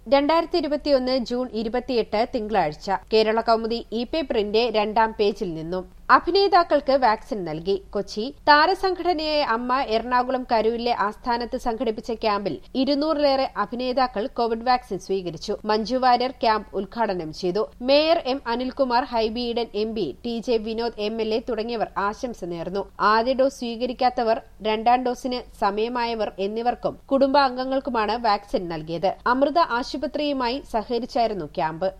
രണ്ടായിരത്തി ഇരുപത്തിയൊന്ന് ജൂൺ ഇരുപത്തിയെട്ട് തിങ്കളാഴ്ച കേരള കൗമുദി ഇ പേപ്പറിന്റെ രണ്ടാം പേജിൽ നിന്നും അഭിനേതാക്കൾക്ക് വാക്സിൻ നൽകി കൊച്ചി താരസംഘടനയായ അമ്മ എറണാകുളം കരൂരിലെ ആസ്ഥാനത്ത് സംഘടിപ്പിച്ച ക്യാമ്പിൽ ഇരുന്നൂറിലേറെ അഭിനേതാക്കൾ കോവിഡ് വാക്സിൻ സ്വീകരിച്ചു മഞ്ജു വാര്യർ ക്യാമ്പ് ഉദ്ഘാടനം ചെയ്തു mayor M Anilkumar Hibi Eden M P T J Vinod M L A തുടങ്ങിയവർ ആശംസ നേർന്നു ആദ്യ ഡോസ് സ്വീകരിക്കാത്തവർ രണ്ടാം ഡോസിന് സമയമായവർ എന്നിവർക്കും കുടുംബാംഗങ്ങൾക്കുമാണ് വാക്സിൻ നൽകിയത് അമൃത ആശുപത്രിയുമായി സഹകരിച്ചായിരുന്നു ക്യാമ്പ്